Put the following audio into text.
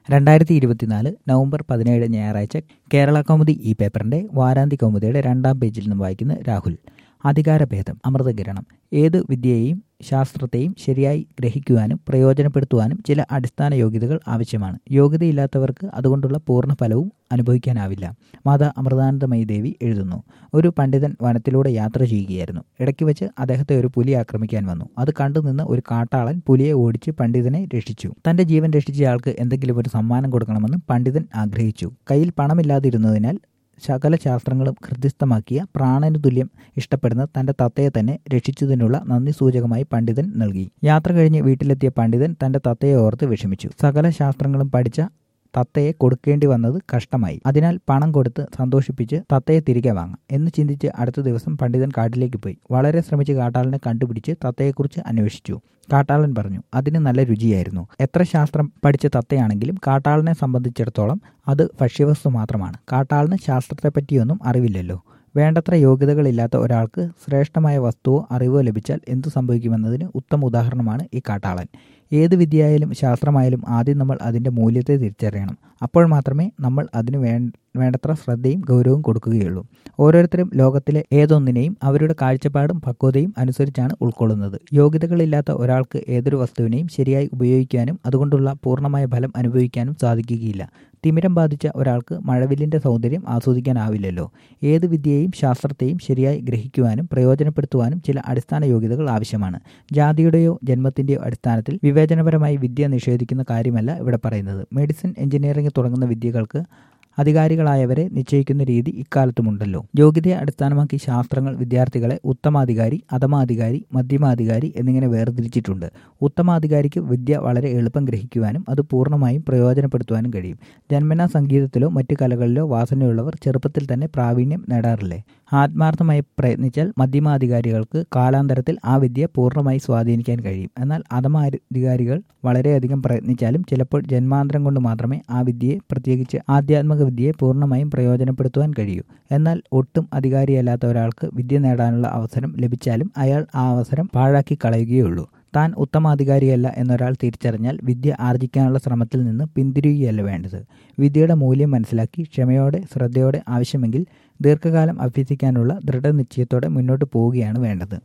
രണ്ടായിരത്തി ഇരുപത്തിനാല് നവംബർ പതിനേഴ് ഞായറാഴ്ച കേരള കൗമുദി ഈ പേപ്പറിന്റെ വാരാന്തി കൗമുദിയുടെ രണ്ടാം പേജിൽ നിന്നും വായിക്കുന്ന രാഹുൽ അധികാരഭേദം അമൃതകിരണം ഏത് വിദ്യയെയും ശാസ്ത്രത്തെയും ശരിയായി ഗ്രഹിക്കുവാനും പ്രയോജനപ്പെടുത്തുവാനും ചില അടിസ്ഥാന യോഗ്യതകൾ ആവശ്യമാണ് യോഗ്യതയില്ലാത്തവർക്ക് അതുകൊണ്ടുള്ള പൂർണ്ണ ഫലവും അനുഭവിക്കാനാവില്ല മാതാ അമൃതാനന്ദമയി ദേവി എഴുതുന്നു ഒരു പണ്ഡിതൻ വനത്തിലൂടെ യാത്ര ചെയ്യുകയായിരുന്നു ഇടയ്ക്ക് വെച്ച് അദ്ദേഹത്തെ ഒരു പുലി ആക്രമിക്കാൻ വന്നു അത് കണ്ടുനിന്ന് ഒരു കാട്ടാളൻ പുലിയെ ഓടിച്ച് പണ്ഡിതനെ രക്ഷിച്ചു തന്റെ ജീവൻ രക്ഷിച്ചയാൾക്ക് എന്തെങ്കിലും ഒരു സമ്മാനം കൊടുക്കണമെന്ന് പണ്ഡിതൻ ആഗ്രഹിച്ചു കയ്യിൽ പണമില്ലാതിരുന്നതിനാൽ സകല ശാസ്ത്രങ്ങളും ഹൃദ്യസ്ഥമാക്കിയ പ്രാണനു തുല്യം ഇഷ്ടപ്പെടുന്ന തന്റെ തത്തയെ തന്നെ രക്ഷിച്ചതിനുള്ള നന്ദി സൂചകമായി പണ്ഡിതൻ നൽകി യാത്ര കഴിഞ്ഞ് വീട്ടിലെത്തിയ പണ്ഡിതൻ തന്റെ തത്തയെ ഓർത്ത് വിഷമിച്ചു സകല ശാസ്ത്രങ്ങളും പഠിച്ച തത്തയെ കൊടുക്കേണ്ടി വന്നത് കഷ്ടമായി അതിനാൽ പണം കൊടുത്ത് സന്തോഷിപ്പിച്ച് തത്തയെ തിരികെ വാങ്ങാം എന്ന് ചിന്തിച്ച് അടുത്ത ദിവസം പണ്ഡിതൻ കാട്ടിലേക്ക് പോയി വളരെ ശ്രമിച്ച് കാട്ടാളനെ കണ്ടുപിടിച്ച് തത്തയെക്കുറിച്ച് അന്വേഷിച്ചു കാട്ടാളൻ പറഞ്ഞു അതിന് നല്ല രുചിയായിരുന്നു എത്ര ശാസ്ത്രം പഠിച്ച തത്തയാണെങ്കിലും കാട്ടാളനെ സംബന്ധിച്ചിടത്തോളം അത് ഭക്ഷ്യവസ്തു മാത്രമാണ് കാട്ടാളിന് ശാസ്ത്രത്തെപ്പറ്റിയൊന്നും അറിവില്ലല്ലോ വേണ്ടത്ര യോഗ്യതകളില്ലാത്ത ഒരാൾക്ക് ശ്രേഷ്ഠമായ വസ്തുവോ അറിവോ ലഭിച്ചാൽ എന്തു സംഭവിക്കുമെന്നതിന് ഉത്തമ ഉദാഹരണമാണ് ഈ കാട്ടാളൻ ഏത് വിദ്യയായാലും ശാസ്ത്രമായാലും ആദ്യം നമ്മൾ അതിൻ്റെ മൂല്യത്തെ തിരിച്ചറിയണം അപ്പോൾ മാത്രമേ നമ്മൾ അതിന് വേ വേണ്ടത്ര ശ്രദ്ധയും ഗൗരവവും കൊടുക്കുകയുള്ളൂ ഓരോരുത്തരും ലോകത്തിലെ ഏതൊന്നിനെയും അവരുടെ കാഴ്ചപ്പാടും പക്വതയും അനുസരിച്ചാണ് ഉൾക്കൊള്ളുന്നത് യോഗ്യതകളില്ലാത്ത ഒരാൾക്ക് ഏതൊരു വസ്തുവിനെയും ശരിയായി ഉപയോഗിക്കാനും അതുകൊണ്ടുള്ള പൂർണ്ണമായ ഫലം അനുഭവിക്കാനും സാധിക്കുകയില്ല തിമിരം ബാധിച്ച ഒരാൾക്ക് മഴവില്ലിൻ്റെ സൗന്ദര്യം ആസ്വദിക്കാനാവില്ലല്ലോ ഏത് വിദ്യയെയും ശാസ്ത്രത്തെയും ശരിയായി ഗ്രഹിക്കുവാനും പ്രയോജനപ്പെടുത്തുവാനും ചില അടിസ്ഥാന യോഗ്യതകൾ ആവശ്യമാണ് ജാതിയുടെയോ ജന്മത്തിൻ്റെയോ അടിസ്ഥാനത്തിൽ വിവേചനപരമായി വിദ്യ നിഷേധിക്കുന്ന കാര്യമല്ല ഇവിടെ പറയുന്നത് മെഡിസിൻ എഞ്ചിനീയറിംഗ് തുടങ്ങുന്ന വിദ്യകൾക്ക് അധികാരികളായവരെ നിശ്ചയിക്കുന്ന രീതി ഇക്കാലത്തുമുണ്ടല്ലോ യോഗ്യതയെ അടിസ്ഥാനമാക്കി ശാസ്ത്രങ്ങൾ വിദ്യാർത്ഥികളെ ഉത്തമാധികാരി അധമാധികാരി മധ്യമാധികാരി എന്നിങ്ങനെ വേർതിരിച്ചിട്ടുണ്ട് ഉത്തമാധികാരിക്ക് വിദ്യ വളരെ എളുപ്പം ഗ്രഹിക്കുവാനും അത് പൂർണ്ണമായും പ്രയോജനപ്പെടുത്തുവാനും കഴിയും ജന്മനാ സംഗീതത്തിലോ മറ്റു കലകളിലോ വാസനയുള്ളവർ ചെറുപ്പത്തിൽ തന്നെ പ്രാവീണ്യം നേടാറില്ലേ ആത്മാർത്ഥമായി പ്രയത്നിച്ചാൽ മധ്യമാധികാരികൾക്ക് കാലാന്തരത്തിൽ ആ വിദ്യ പൂർണ്ണമായി സ്വാധീനിക്കാൻ കഴിയും എന്നാൽ അധമാധികാരികൾ വളരെയധികം പ്രയത്നിച്ചാലും ചിലപ്പോൾ ജന്മാന്തരം കൊണ്ട് മാത്രമേ ആ വിദ്യയെ പ്രത്യേകിച്ച് ആധ്യാത്മിക വിദ്യയെ പൂർണ്ണമായും പ്രയോജനപ്പെടുത്തുവാൻ കഴിയൂ എന്നാൽ ഒട്ടും അധികാരിയല്ലാത്ത ഒരാൾക്ക് വിദ്യ നേടാനുള്ള അവസരം ലഭിച്ചാലും അയാൾ ആ അവസരം പാഴാക്കി കളയുകയുള്ളൂ താൻ ഉത്തമാധികാരിയല്ല എന്നൊരാൾ തിരിച്ചറിഞ്ഞാൽ വിദ്യ ആർജിക്കാനുള്ള ശ്രമത്തിൽ നിന്ന് പിന്തിരിയുകയല്ല വേണ്ടത് വിദ്യയുടെ മൂല്യം മനസ്സിലാക്കി ക്ഷമയോടെ ശ്രദ്ധയോടെ ആവശ്യമെങ്കിൽ ദീർഘകാലം അഭ്യസിക്കാനുള്ള ദൃഢനിശ്ചയത്തോടെ മുന്നോട്ട് പോവുകയാണ് വേണ്ടത്